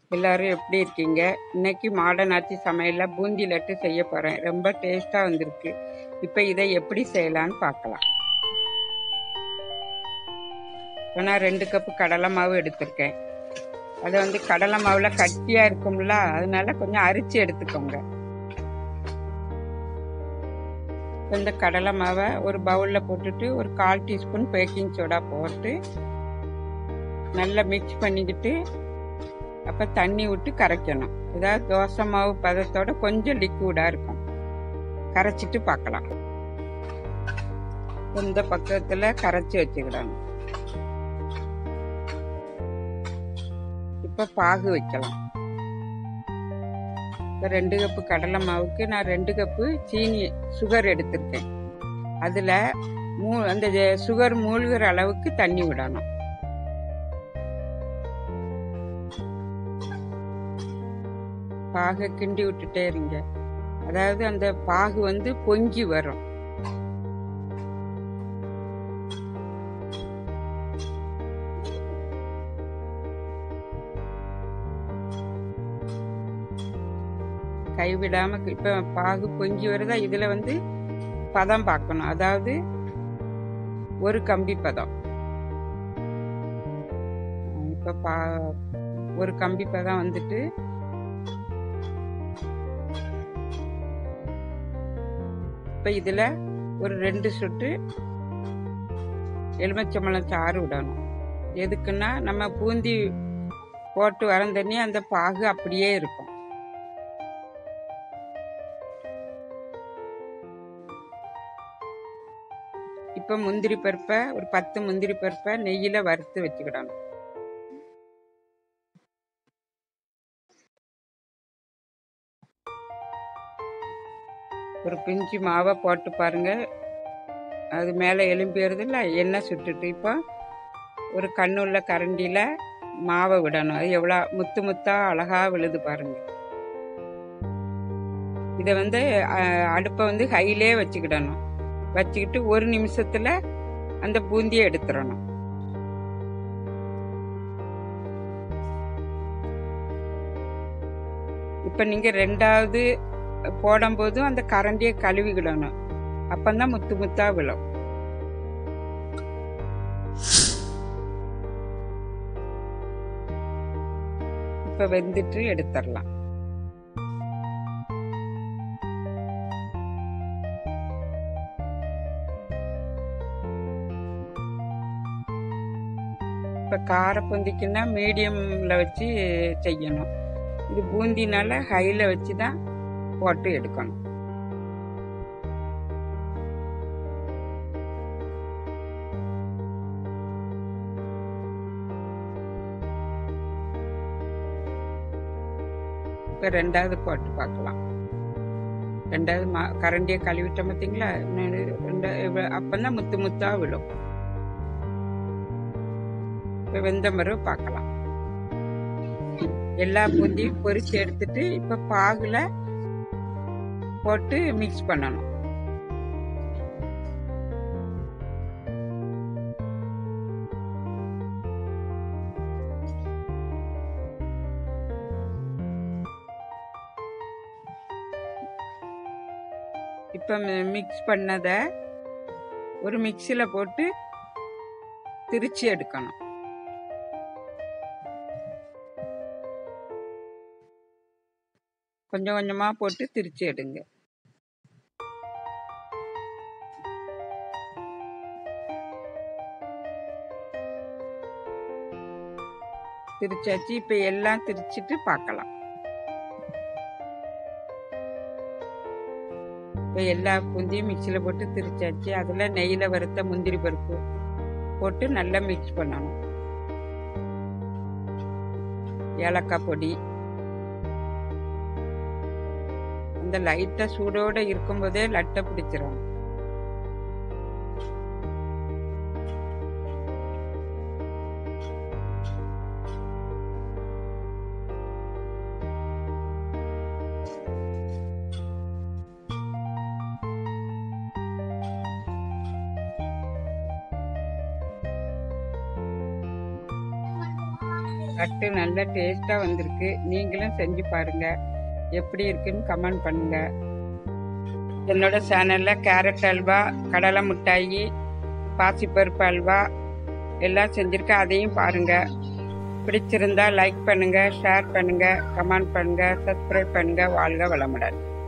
எல்லாரும் எப்படி இருக்கீங்க இன்னைக்கு மாடர்ன் ஆச்சி சமையலில் பூந்தி லட்டு செய்ய போகிறேன் ரொம்ப டேஸ்ட்டாக வந்திருக்கு இப்போ இதை எப்படி செய்யலான்னு பார்க்கலாம் இப்போ நான் ரெண்டு கப்பு கடலை மாவு எடுத்திருக்கேன் அதை வந்து கடலை மாவில் கட்டியாக இருக்கும்ல அதனால கொஞ்சம் அரிச்சு எடுத்துக்கோங்க இப்ப இந்த கடலை மாவை ஒரு பவுலில் போட்டுட்டு ஒரு கால் டீஸ்பூன் பேக்கிங் சோடா போட்டு நல்லா மிக்ஸ் பண்ணிக்கிட்டு அப்போ தண்ணி விட்டு கரைக்கணும் ஏதாவது தோசை மாவு பதத்தோட கொஞ்சம் லிக்விடாக இருக்கும் கரைச்சிட்டு பார்க்கலாம் இந்த பக்கத்தில் கரைச்சி வச்சுக்கிடணும் இப்போ பாகு வைக்கலாம் இப்போ ரெண்டு கப்பு கடலை மாவுக்கு நான் ரெண்டு கப்பு சீனி சுகர் எடுத்திருக்கேன் அதில் மூ அந்த சுகர் மூழ்கிற அளவுக்கு தண்ணி விடணும் பாகை கிண்டி விட்டுட்டே இருங்க அதாவது அந்த பாகு வந்து பொங்கி வரும் கைவிடாம இப்ப பாகு பொங்கி வருதா இதுல வந்து பதம் பார்க்கணும் அதாவது ஒரு கம்பி பதம் இப்ப பா ஒரு கம்பி பதம் வந்துட்டு இப்போ இதில் ஒரு ரெண்டு சொட்டு எலுமிச்சம்பழம் சாறு விடணும் எதுக்குன்னா நம்ம பூந்தி போட்டு வரம் தண்ணி அந்த பாகு அப்படியே இருக்கும் இப்போ முந்திரி பருப்பை ஒரு பத்து முந்திரி பருப்பை நெய்யில் வறுத்து வச்சுக்கிடணும் ஒரு பிஞ்சு மாவை போட்டு பாருங்க அது மேலே எலும்பிடுறது இல்லை எண்ணெய் சுட்டுட்டு இப்போ ஒரு கண்ணுள்ள கரண்டியில் மாவை விடணும் அது எவ்வளோ முத்து முத்தாக அழகாக விழுது பாருங்க இதை வந்து அடுப்பை வந்து ஹையிலே வச்சுக்கிடணும் வச்சுக்கிட்டு ஒரு நிமிஷத்தில் அந்த பூந்தியை எடுத்துடணும் இப்போ நீங்கள் ரெண்டாவது போடும்போதும் அந்த கரண்டியை கழுவிக்கிடணும் அப்பந்தான் முத்து முத்தா விழும் இப்ப வெந்துட்டு எடுத்துடலாம் இப்ப கார பொந்திக்குன்னா மீடியம்ல வச்சு செய்யணும் இது பூந்தினால ஹைல வச்சு தான் போட்டு எடுக்கணும் இப்போ ரெண்டாவது போட்டு பார்க்கலாம் ரெண்டாவது மா கரண்டியை கழுவிட்டோம் பார்த்தீங்களா ரெண்டு அப்பந்தான் முத்து முத்தா விழும் இப்போ வெந்த மரவு பார்க்கலாம் எல்லா பூந்தியும் பொரிச்சு எடுத்துட்டு இப்போ பாகுல போட்டு மிக்ஸ் பண்ணணும் இப்போ மிக்ஸ் பண்ணதை ஒரு மிக்சியில் போட்டு திரிச்சு எடுக்கணும் கொஞ்சம் கொஞ்சமாக போட்டு திரிச்சு எடுங்க திரிச்சாச்சு இப்போ எல்லாம் திரிச்சிட்டு பார்க்கலாம் இப்போ எல்லா பூந்தியும் மிக்சியில் போட்டு திரிச்சாச்சு அதில் நெய்யில் வறுத்த முந்திரி பருப்பு போட்டு நல்லா மிக்ஸ் பண்ணணும் ஏலக்காய் பொடி அந்த லைட்டாக சூடோடு இருக்கும்போதே லட்டை பிடிச்சிரும் லட்டு நல்ல டேஸ்ட்டாக வந்திருக்கு நீங்களும் செஞ்சு பாருங்க எப்படி இருக்குன்னு கமெண்ட் பண்ணுங்க என்னோட சேனலில் கேரட் அல்வா கடலை மிட்டாயி பாசிப்பருப்பு அல்வா எல்லாம் செஞ்சுருக்கேன் அதையும் பாருங்க பிடிச்சிருந்தா லைக் பண்ணுங்க ஷேர் பண்ணுங்க கமெண்ட் பண்ணுங்க சப்ஸ்கிரைப் பண்ணுங்க வாழ்க வளமுடன்